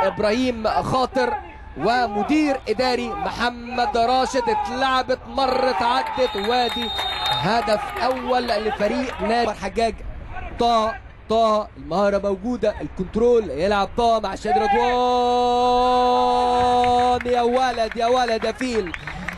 ابراهيم خاطر ومدير اداري محمد راشد اتلعبت مرت عدت وادي هدف اول لفريق نادي حجاج طه طه المهاره موجوده الكنترول يلعب طه مع شادي رضوان يا ولد يا ولد يا فيل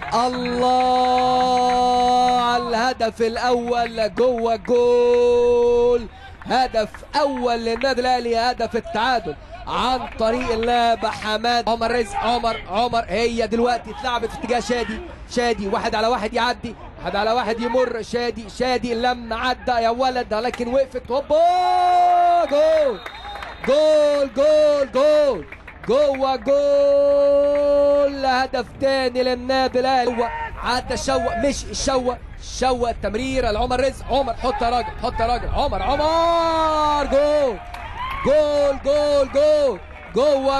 الله على الهدف الاول جوه الجول هدف اول للنادي الاهلي هدف التعادل عن طريق اللاعب حماد عمر رزق عمر عمر هي دلوقتي اتلعبت في اتجاه شادي شادي واحد على واحد يعدي واحد على واحد يمر شادي شادي لما عدى يا ولد لكن وقفت هوبا جول جول جول جول جوه جول هدف تاني للنادي الاهلي هو عدى الشوق مش الشوق شوق التمريره لعمر رزق عمر حط يا راجل حط يا راجل عمر عمر جول جول جول جول جوه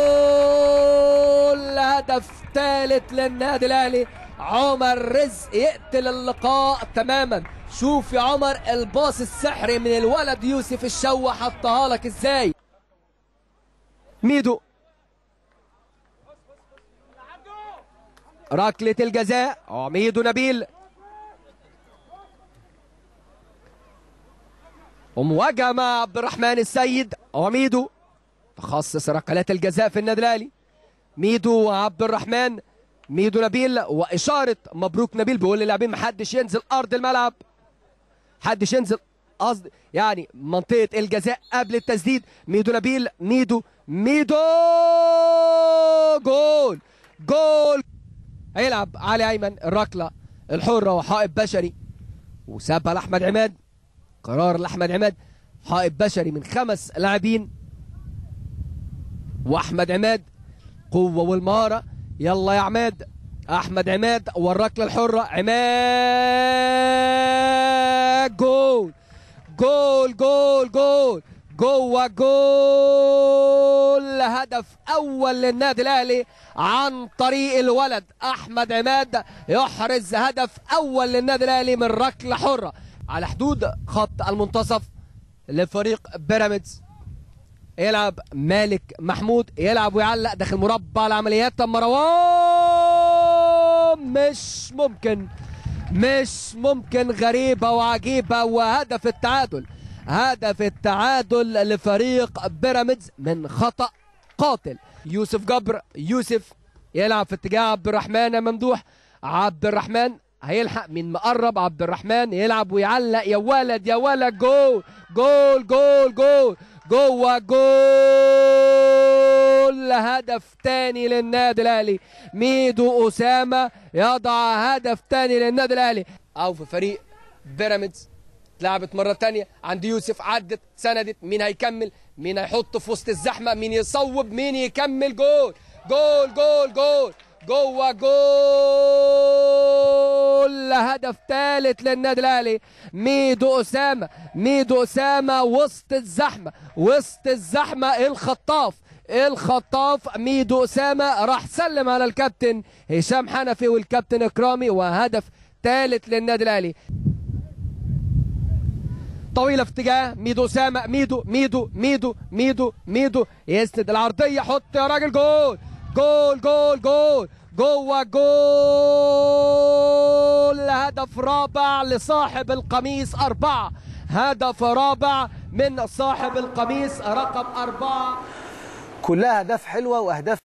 جول هدف ثالث للنادي الاهلي عمر رزق يقتل اللقاء تماما شوف يا عمر الباص السحري من الولد يوسف الشوة حطها لك ازاي ميدو ركلة الجزاء ميدو نبيل ومواجهة مع عبد الرحمن السيد وميدو تخصص ركلات الجزاء في النادي الاهلي ميدو وعبد الرحمن ميدو نبيل واشاره مبروك نبيل بيقول للاعبين محدش ينزل ارض الملعب محدش ينزل قصد يعني منطقه الجزاء قبل التسديد ميدو نبيل ميدو ميدو جول جول هيلعب علي ايمن الركله الحره وحائط بشري وسابها لاحمد عماد قرار لاحمد عماد حائط بشري من خمس لاعبين واحمد عماد قوه والمهاره يلا يا عماد احمد عماد والركله الحره عماد جول جول جول جول جوه جول هدف اول للنادي الاهلي عن طريق الولد احمد عماد يحرز هدف اول للنادي الاهلي من ركله حره على حدود خط المنتصف لفريق بيراميدز يلعب مالك محمود يلعب ويعلق داخل مربع العمليات مروان مش ممكن مش ممكن غريبة وعجيبة وهدف التعادل هدف التعادل لفريق بيراميدز من خطأ قاتل يوسف جبر يوسف يلعب في اتجاه عبد الرحمن ممدوح عبد الرحمن هيلحق من مقرب عبد الرحمن يلعب ويعلق يا ولد يا ولد جول جول جول جول جوه جول هدف تاني للنادي الاهلي ميدو اسامه يضع هدف تاني للنادي الاهلي او في فريق بيراميدز اتلعبت مره تانية عند يوسف عدت سندت مين هيكمل مين هيحط في وسط الزحمه مين يصوب مين يكمل جول جول جول جول جوه جول هدف ثالث للنادي الاهلي ميدو اسامه ميدو اسامه وسط الزحمه وسط الزحمه الخطاف الخطاف ميدو اسامه راح سلم على الكابتن هشام حنفي والكابتن اكرامي وهدف ثالث للنادي الاهلي طويله في اتجاه ميدو اسامه ميدو ميدو ميدو ميدو ميدو يسند العرضيه حط يا راجل جول جول جول جول جوه جول هدف رابع لصاحب القميص أربعة هدف رابع من صاحب القميص رقم أربعة كلها اهداف حلوه واهداف